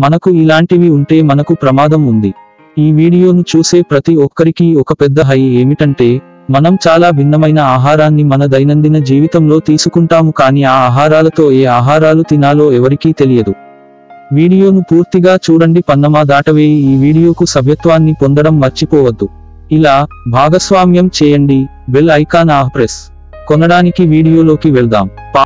మనకు ఇలాంటివి ఉంటే మనకు ప్రమాదం ఉంది ఈ వీడియోను చూసే ప్రతి ఒక్కరికి ఒక పెద్ద హై ఏమిటంటే మనం చాలా భిన్నమైన ఆహారాన్ని మన దైనందిన జీవితంలో తీసుకుంటాము కానీ ఆ ఆహారాలతో ఏ ఆహారాలు తినాలో ఎవరికీ తెలియదు వీడియోను పూర్తిగా చూడండి పన్నమా దాటవేయి ఈ వీడియోకు సభ్యత్వాన్ని పొందడం మర్చిపోవద్దు ఇలా భాగస్వామ్యం చేయండి బెల్ ఐకాన్ ఆహ్ ప్రెస్ కొనడానికి వీడియోలోకి వెళ్దాం పా-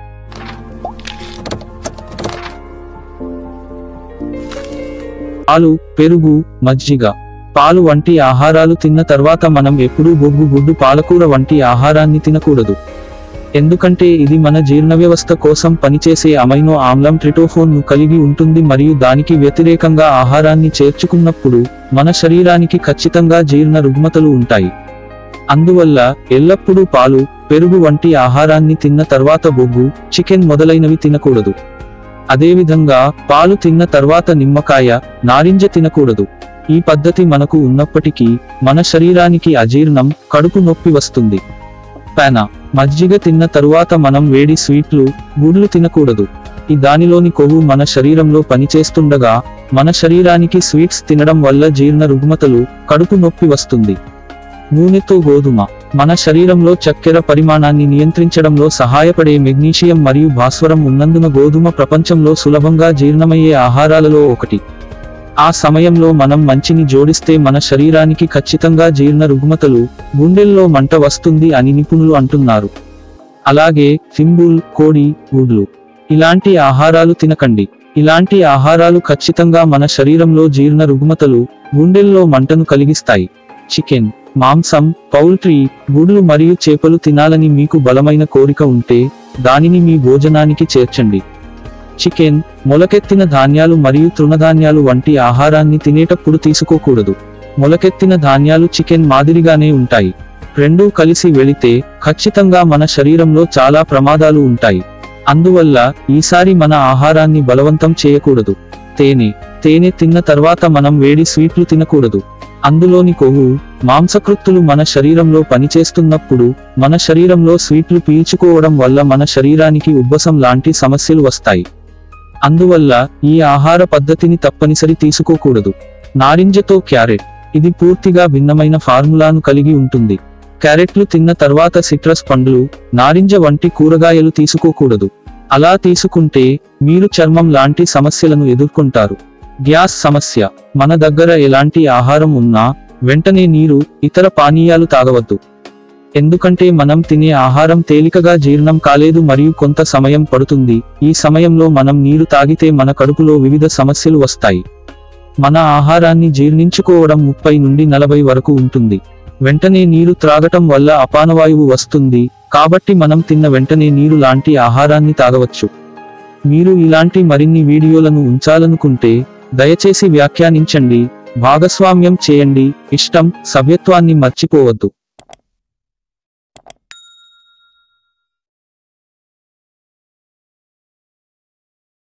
పాలు పెరుగు మజ్జిగ పాలు వంటి ఆహారాలు తిన్న తర్వాత మనం ఎప్పుడూ బొగ్గు గుడ్డు పాలకూర వంటి ఆహారాన్ని తినకూడదు ఎందుకంటే ఇది మన జీర్ణ వ్యవస్థ కోసం పనిచేసే అమైనో ఆమ్లం ట్రిటోఫోన్ ను కలిగి ఉంటుంది మరియు దానికి వ్యతిరేకంగా ఆహారాన్ని చేర్చుకున్నప్పుడు మన శరీరానికి ఖచ్చితంగా జీర్ణ రుగ్మతలు ఉంటాయి అందువల్ల ఎల్లప్పుడూ పాలు పెరుగు వంటి ఆహారాన్ని తిన్న తర్వాత బొగ్గు చికెన్ మొదలైనవి తినకూడదు అదేవిధంగా పాలు తిన్న తర్వాత నిమ్మకాయ నారింజ తినకూడదు ఈ పద్ధతి మనకు ఉన్నప్పటికీ మన శరీరానికి అజీర్ణం కడుపు నొప్పి వస్తుంది పేన మజ్జిగ తిన్న తరువాత మనం వేడి స్వీట్లు గుడ్లు తినకూడదు ఈ దానిలోని కొవ్వు మన శరీరంలో పనిచేస్తుండగా మన శరీరానికి స్వీట్స్ తినడం వల్ల జీర్ణ రుగ్మతలు కడుపు నొప్పి వస్తుంది నూనెతో గోధుమ మన శరీరంలో చక్కెర పరిమాణాన్ని నియంత్రించడంలో సహాయపడే మెగ్నీషియం మరియు భాస్వరం ఉన్నందున గోధుమ ప్రపంచంలో సులభంగా జీర్ణమయ్యే ఆహారాలలో ఒకటి ఆ సమయంలో మనం మంచిని జోడిస్తే మన శరీరానికి ఖచ్చితంగా జీర్ణ రుగ్మతలు గుండెల్లో మంట వస్తుంది అని నిపుణులు అంటున్నారు అలాగే ఫింబుల్ కోడి గుడ్లు ఇలాంటి ఆహారాలు తినకండి ఇలాంటి ఆహారాలు ఖచ్చితంగా మన శరీరంలో జీర్ణ రుగ్మతలు గుండెల్లో మంటను కలిగిస్తాయి చికెన్ మాంసం పౌల్ట్రీ గుడ్లు మరియు చేపలు తినాలని మీకు బలమైన కోరిక ఉంటే దానిని మీ భోజనానికి చేర్చండి చికెన్ మొలకెత్తిన ధాన్యాలు మరియు తృణధాన్యాలు వంటి ఆహారాన్ని తినేటప్పుడు తీసుకోకూడదు మొలకెత్తిన ధాన్యాలు చికెన్ మాదిరిగానే ఉంటాయి రెండూ కలిసి వెళితే ఖచ్చితంగా మన శరీరంలో చాలా ప్రమాదాలు ఉంటాయి అందువల్ల ఈసారి మన ఆహారాన్ని బలవంతం చేయకూడదు తేనె తేనె తిన్న తర్వాత మనం వేడి స్వీట్లు తినకూడదు అందులోని కొవ్వు మాంసకృత్తులు మన శరీరంలో పనిచేస్తున్నప్పుడు మన శరీరంలో స్వీట్లు పీల్చుకోవడం వల్ల మన శరీరానికి ఉబ్బసం లాంటి సమస్యలు వస్తాయి అందువల్ల ఈ ఆహార పద్ధతిని తప్పనిసరి తీసుకోకూడదు నారింజతో క్యారెట్ ఇది పూర్తిగా భిన్నమైన ఫార్ములాను కలిగి ఉంటుంది క్యారెట్లు తిన్న తర్వాత సిట్రస్ పండ్లు నారింజ వంటి కూరగాయలు తీసుకోకూడదు అలా తీసుకుంటే మీరు చర్మం లాంటి సమస్యలను ఎదుర్కొంటారు గ్యాస్ సమస్య మన దగ్గర ఎలాంటి ఆహారం ఉన్నా వెంటనే నీరు ఇతర పానీయాలు తాగవద్దు ఎందుకంటే మనం తినే ఆహారం తేలికగా జీర్ణం కాలేదు మరియు కొంత సమయం పడుతుంది ఈ సమయంలో మనం నీరు తాగితే మన కడుపులో వివిధ సమస్యలు వస్తాయి మన ఆహారాన్ని జీర్ణించుకోవడం ముప్పై నుండి నలభై వరకు ఉంటుంది వెంటనే నీరు త్రాగటం వల్ల అపానవాయువు వస్తుంది కాబట్టి మనం తిన్న వెంటనే నీరు లాంటి ఆహారాన్ని తాగవచ్చు మీరు ఇలాంటి మరిన్ని వీడియోలను ఉంచాలనుకుంటే దయచేసి వ్యాఖ్యానించండి భాగస్వామ్యం చేయండి ఇష్టం సభ్యత్వాన్ని మర్చిపోవద్దు